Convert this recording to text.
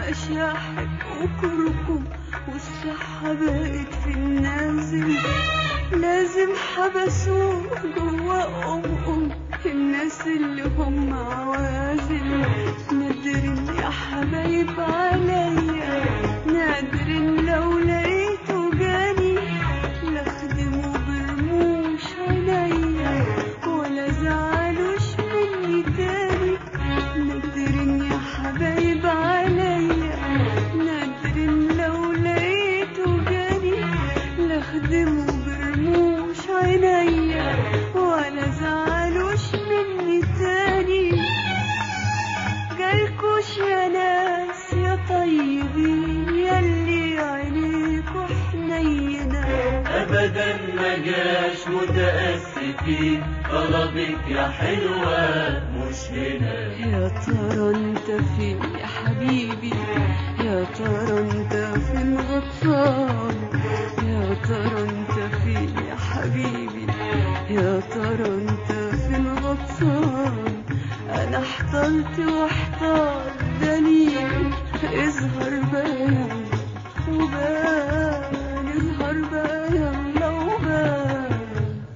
أشاحب وكركم والصحة بقت في النازل لازم حبسوه جوا أم أم الناس اللي هم عوازل نادرين يا حبايب عليا نادرين لو لقيته جاني لاخدمه برموش عينيا ولا زعلوش مني تاني نادرين يا حبايب عليا نادرين لو لقيته جاني لاخدمه برموش عينيا ولا زعلوش مني تاني جالكوش يا ناس يا طيبين ياللي عينيكوا حنينه ابدا ما جاش متاسفين طلبك يا حلوه مش هنا يا ترى انت فين يا حبيبي يا ترى انت فين غطسان يا ترى انت فين يا حبيبي يا ترى انت فين غطسان انا احترت وحيد